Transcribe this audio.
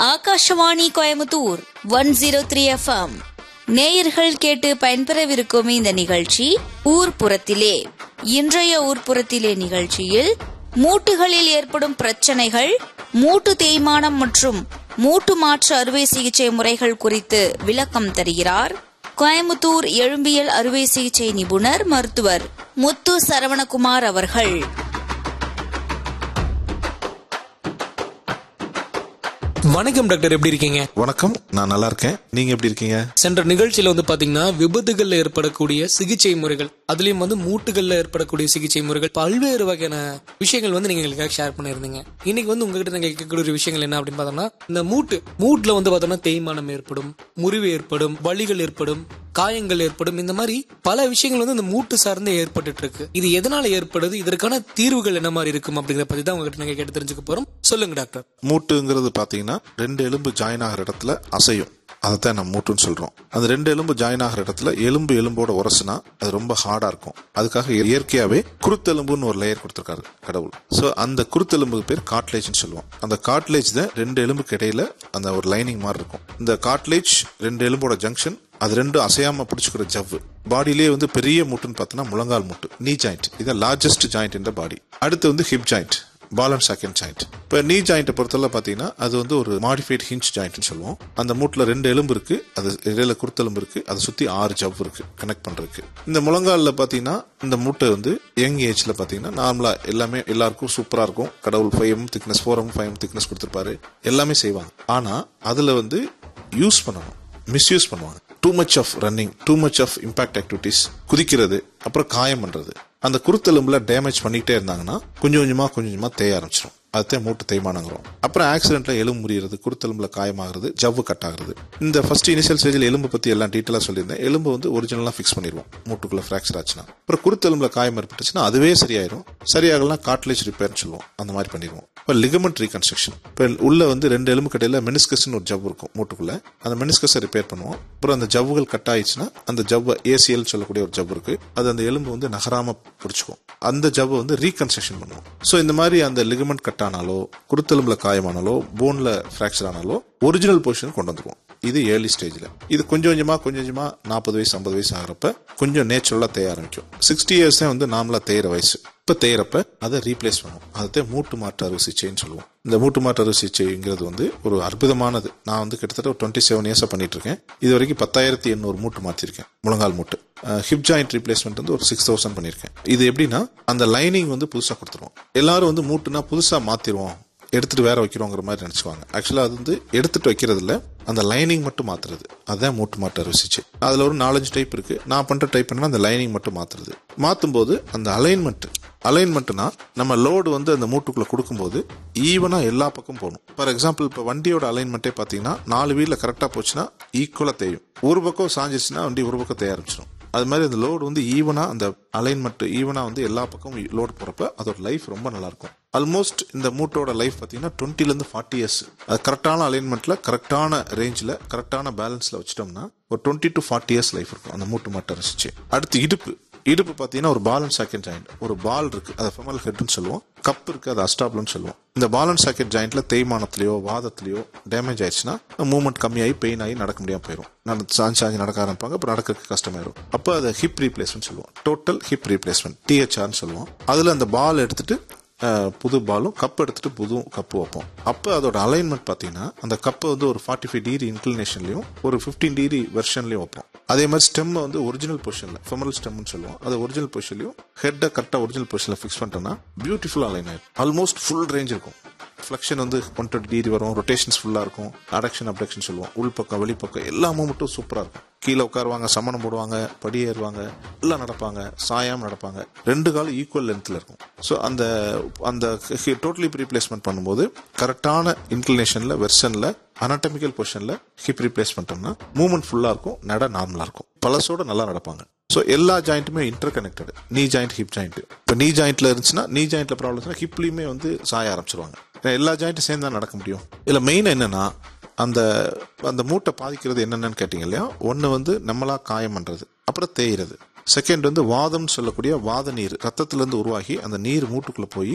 Akashvani Coimbatore one zero three FM நேயர்கள் கேட்டு பயன்பெறவிருக்கும் இந்த நிகழ்ச்சி ஊர்ப்புறத்திலே இன்றைய ஊர்ப்புறத்திலே நிகழ்ச்சியில் மூட்டுகளில் ஏற்படும் பிரச்சனைகள் மூட்டு தேய்மானம் மற்றும் மூட்டு மாற்று அறுவை சிகிச்சை முறைகள் குறித்து விளக்கம் தருகிறார் கோயமுத்தூர் எழும்பியல் அறுவை சிகிச்சை நிபுணர் மருத்துவர் முத்து சரவணகுமார் அவர்கள் வணக்கம் டாக்டர் எப்படி இருக்கீங்க வணக்கம் நான் நல்லா இருக்கேன் நீங்க எப்படி இருக்கீங்க சென்ற நிகழ்ச்சியில வந்து பாத்தீங்கன்னா விபத்துகள்ல ஏற்படக்கூடிய சிகிச்சை முறைகள் அதுலயும் வந்து மூட்டுகள்ல ஏற்படக்கூடிய சிகிச்சை முறைகள் பல்வேறு வகையான விஷயங்கள் வந்து நீங்க எங்களுக்காக ஷேர் பண்ணிருந்தீங்க இன்னைக்கு வந்து உங்ககிட்ட நாங்க கேட்கக்கூடிய விஷயங்கள் என்ன அப்படின்னு பார்த்தோம்னா இந்த மூட்டு மூட்டுல வந்து பார்த்தோம்னா தேய்மானம் ஏற்படும் முறிவு ஏற்படும் வலிகள் ஏற்படும் காயங்கள் ஏற்படும் இந்த மாதிரி பல விஷயங்கள் வந்து இந்த மூட்டு சார்ந்து ஏற்பட்டுட்டு இருக்கு இது எதனால ஏற்படுது இதற்கான தீர்வுகள் என்ன மாதிரி இருக்கும் அப்படிங்கிற பத்தி தான் உங்ககிட்ட நாங்க கேட்டு தெரிஞ்சுக்க போறோம் சொல்லுங்க டாக்டர் மூட்டுங்கிறது பாத்தீங்கன்னா ரெண்டு எலும்பு ஜாயின் ஆகிற இடத்துல அசையும் அதைத்தான் நம்ம மூட்டுன்னு சொல்றோம் அந்த ரெண்டு எலும்பு ஜாயின் ஆகிற இடத்துல எலும்பு எலும்போட உரசுனா அது ரொம்ப ஹார்டா இருக்கும் அதுக்காக இயற்கையாவே குருத்தெலும்புன்னு ஒரு லேயர் கொடுத்திருக்காரு கடவுள் சோ அந்த குருத்தெலும்புக்கு பேர் காட்லேஜ்னு சொல்லுவோம் அந்த காட்லேஜ் தான் ரெண்டு எலும்புக்கு இடையில அந்த ஒரு லைனிங் மாதிரி இருக்கும் இந்த காட்லேஜ் ரெண்டு எலும்போட ஜங்ஷன் அது ரெண்டும் அசையாம பிடிச்சிக்கிற ஜவ்வு பாடியிலே வந்து பெரிய மூட்டுன்னு பார்த்தோன்னா முழங்கால் மூட்டு நீ ஜாயிண்ட் இது லார்ஜஸ்ட் ஜாயிண்ட் இந்த பாடி அடுத்து வந்து hip joint ball and second joint இப்போ நீ ஜாயிண்ட்டை பொறுத்தவரை பார்த்தீங்கன்னா அது வந்து ஒரு மாடிஃபைட் ஹிஞ்ச் ஜாயிண்ட்னு சொல்லுவோம் அந்த மூட்டில் ரெண்டு எலும்பு இருக்கு அது இடையில குருத்தெலும்பு இருக்கு அதை சுற்றி ஆறு ஜவ் இருக்கு கனெக்ட் பண்ணுறதுக்கு இந்த முழங்காலில் பார்த்தீங்கன்னா இந்த மூட்டை வந்து யங் ஏஜ்ல பார்த்தீங்கன்னா நார்மலாக எல்லாமே எல்லாருக்கும் சூப்பராக இருக்கும் கடவுள் five M thickness four M five M thickness கொடுத்துருப்பாரு எல்லாமே செய்வாங்க ஆனால் அதில் வந்து யூஸ் பண்ணணும் மிஸ்யூஸ் பண்ணுவாங்க too much of running too much of impact activities குதிக்கிறது அப்புறம் காயம் பண்றது அந்த குருத்தெலும்புல டேமேஜ் பண்ணிக்கிட்டே இருந்தாங்கன்னா கொஞ்சம் கொஞ்சமா கொஞ்சம் கொஞ்சமா தேய ஆரம்பிச்சிடும் அதுதான் மூட்டு தேய்மானங்கிறோம் அப்புறம் ஆக்சிடென்ட்ல எலும்பு முறியறது குருத்தெலும்புல காயமாகிறது ஜவ்வு கட் ஆகுறது இந்த ஃபர்ஸ்ட் இனிஷியல் ஸ்டேஜில் எலும்பு பத்தி எல்லாம் டீட்டெயிலாக சொல்லியிருந்தேன் எலும்பு வந்து ஒரிஜினலா ஃபிக்ஸ் பண்ணிடுவோம் மூட்டுக்குள்ள ஃபிராக்சர் ஆச்சுன்னா அப்புறம் குருத்தெலும்புல காயம் ஏற்பட்டுச்சுன்னா அதுவே சரியாயிரும் சரியாகலாம் காட்லேஜ் ரிப்பேர்னு சொல்லுவோம் அந்த மாதிரி பண்ணிடுவோம் இப்போ லிகமெண்ட் ரீகன்ஸ்ட்ரக்ஷன் இப்போ உள்ள வந்து ரெண்டு எலும்பு கடையில் மெனிஸ்கஸ்னு ஒரு ஜவ் இருக்கும் மூட்டுக்குள்ள அந்த மெனிஸ்கஸை ரிப்பேர் பண்ணுவோம் அப்புறம் அந்த ஜவ்வுகள் கட் ஆயிடுச்சுன்னா அந்த ஜவ்வை ஏசிஎல் சொல்லக்கூடிய ஒரு ஜவ் இருக்கு அது அந்த எலும்பு வந்து நகராம பிடிச்சிக்கும் அந்த ஜவ்வை வந்து ரீகன்ஸ்ட்ரக்ஷன் பண்ணுவோம் ஸோ இந்த மாதிரி அந்த லிகமெண்ட் கட் ஆனாலோ குருத்தெலும்புல காயமானாலோ போன்ல ஃபிராக்சர் ஆனாலோ ஒரிஜினல் பொசிஷன் கொண்டு வந்துருவோம் இது ஏர்லி ஸ்டேஜ்ல இது கொஞ்சம் கொஞ்சமா கொஞ்சம் கொஞ்சமா நாற்பது வயசு ஐம்பது வயசு ஆகிறப்ப கொஞ்சம் நேச்சுரலா தேய ஆரம்பிக்கும் சிக்ஸ்டி இயர்ஸ் தான் வந்து நார்மலா தேயிற வயசு இப்ப தேயிறப்ப அதை ரீப்ளேஸ் பண்ணுவோம் அதை மூட்டு மாற்று அறுவை சிகிச்சைன்னு சொல்லுவோம் இந்த மூட்டு மாற்று அறுவை சிகிச்சைங்கிறது வந்து ஒரு அற்புதமானது நான் வந்து கிட்டத்தட்ட ஒரு டுவெண்ட்டி செவன் இயர்ஸா பண்ணிட்டு இருக்கேன் இது வரைக்கும் பத்தாயிரத்தி எண்ணூறு மூட்டு மாத்திருக்கேன் முழங்கால் மூட்டு ஹிப் ஜாயிண்ட் ரீப்ளேஸ்மெண்ட் வந்து ஒரு சிக்ஸ் தௌசண்ட் பண்ணியிருக்கேன் இது எப்படின்னா அந்த லைனிங் வந்து புதுசாக கொடுத்துருவோம் எல்லாரும் வந்து மூட்டுனா புதுசாக மாத்திருவோம் எடுத்துட்டு வேற வைக்கிறோங்கிற மாதிரி நினைச்சுவாங்க ஆக்சுவலா அது வந்து எடுத்துட்டு வைக்கிறது இல்ல அந்த லைனிங் மட்டும் மாத்துறது அதுதான் மூட்டு மாட்டு அறுவை சிகிச்சை அதுல ஒரு நாலஞ்சு டைப் இருக்கு நான் பண்ற டைப் என்னன்னா அந்த லைனிங் மட்டும் மாத்துறது மாத்தும் போது அந்த அலைன்மெண்ட் அலைன்மெண்ட்னா நம்ம லோடு வந்து அந்த மூட்டுக்குள்ள கொடுக்கும்போது ஈவனா எல்லா பக்கம் போகணும் ஃபார் எக்ஸாம்பிள் இப்போ வண்டியோட அலைன்மெண்ட்டே பார்த்தீங்கன்னா நாலு வீல்ல கரெக்டாக போச்சுன்னா ஈக்குவலாக தேயும் ஒரு பக்கம் சாஞ்சிருச்சுன்னா வண்டி ஒரு பக்கம் தேய ஆரம்பிச்சிடும் அது மாதிரி அந்த லோடு வந்து ஈவனா அந்த அலைன்மெண்ட் ஈவனா வந்து எல்லா பக்கமும் லோடு போறப்ப அதோட லைஃப் ரொம்ப நல்லா இருக்கும் ஆல்மோஸ்ட் இந்த மூட்டோட லைஃப் பார்த்தீங்கன்னா டுவெண்ட்டில இருந்து ஃபார்ட்டி இயர்ஸ் அது கரெக்டான அலைன்மெண்ட்ல கரெக்டான ரேஞ்சில் கரெக்டான பேலன்ஸ்ல வச்சிட்டோம்னா ஒரு twenty to forty years life இருக்கும் அந்த மூட்டு மாட்டை ரசிச்சு அடுத்து இடுப்பு இடுப்பு பார்த்தீங்கன்னா ஒரு பால் அண்ட் சாக்கெட் ஜாயிண்ட் ஒரு பால் இருக்கு அதை ஃபெமல் ஹெட்னு சொல்லுவோம் கப் இருக்கு அது அஸ்டாப்லன்னு சொல்லுவோம் இந்த பால் அண்ட் சாக்கெட் ஜாயிண்ட்ல தேய்மானத்திலயோ வாதத்திலயோ டேமேஜ் ஆயிடுச்சுன்னா மூவ்மெண்ட் கம்மியாகி பெயின் ஆகி நடக்க முடியாம போயிடும் நடந்து சாஞ்சு சாஞ்சு நடக்க ஆரம்பிப்பாங்க அப்புறம் நடக்கிறதுக்கு கஷ்டமாயிரும் அப்போ அதை ஹிப் ரீப்ளேஸ்மெண்ட் சொல்லுவோம் டோட்டல் ஹிப் ரீப்ளேஸ்மெண்ட் டிஹெச்ஆர்னு சொல்லுவோம் அதுல அந்த பால் எடுத்துட்டு புது பாலும் கப் எடுத்துட்டு புது கப்பு வைப்போம் அப்போ அதோட அலைன்மெண்ட் பார்த்தீங்கன்னா அந்த கப்பை வந்து ஒரு ஃபார்ட்டி ஃபைவ் டிகிரி இன்க்ளினேஷன்லையும் ஒரு ஃபிஃப்டீன் டிகிரி வெர்ஷன்லையும் வைப்போம் அதே மாதிரி ஸ்டெம் வந்து ஒரிஜினல் பொசிஷனில் ஃபெமரல் ஸ்டெம்னு சொல்லுவோம் அது ஒரிஜினல் பொசிஷன்லையும் ஹெட்டை கரெக்டாக ஒரிஜினல் பொசிஷனில் ஃபிக்ஸ் பண்ணிட்டோம்னா பியூட்டிஃபுல் அலைன் ஆயிடும் ஆல்மோஸ்ட் ஃபுல் ரேஞ்ச் இருக்கும் ஃப்ளக்ஷன் வந்து ஒன் டுவெண்ட்டி டிகிரி வரும் ரொட்டேஷன்ஸ் ஃபுல்லாக இருக்கும் அடக்ஷன் அப்டக்ஷன் சொல்லுவோம் உள்பக்கம் வெளிப்பக்கம் எல்லா மூமெண்ட்டும் சூப்பராக இருக்கும் கீழே உட்காருவாங்க சமணம் போடுவாங்க படி ஏறுவாங்க எல்லாம் நடப்பாங்க சாயாம நடப்பாங்க ரெண்டு காலம் ஈக்குவல் லென்த்தில் இருக்கும் ஸோ அந்த அந்த டோட்டலி ரீப்ளேஸ்மெண்ட் பண்ணும்போது கரெக்டான இன்க்ளினேஷனில் வெர்ஷனில் அனாட்டமிக்கல் பொசிஷனில் ஹிப் ரீப்ளேஸ் பண்ணிட்டோம்னா மூவ்மெண்ட் ஃபுல்லாக இருக்கும் நட நார்மலாக இருக்கும் பழசோட நல்லா நடப்பாங்க ஸோ எல்லா ஜாயிண்ட்டுமே interconnected knee joint hip joint இப்போ நீ ஜாயிண்ட்ல இருந்துச்சுன்னா நீ ஜாயிண்ட்ல ப்ராப்ளம் ஹிப்லயுமே வந்து சாய ஆரம்பிச்சிருவாங்க ஏன்னா எல்லா ஜாயிண்ட்டும் சேர்ந்து தான் நடக்க முடியும் இதில் மெயின் என்னன்னா அந்த அந்த மூட்டை பாதிக்கிறது என்னென்னு கேட்டீங்க இல்லையா ஒன்று வந்து நம்மளா காயம் பண்றது அப்புறம் தேய்றது செகண்ட் வந்து வாதம்னு சொல்லக்கூடிய வாத நீர் ரத்தத்துல இருந்து உருவாகி அந்த நீர் மூட்டுக்குள்ள போய்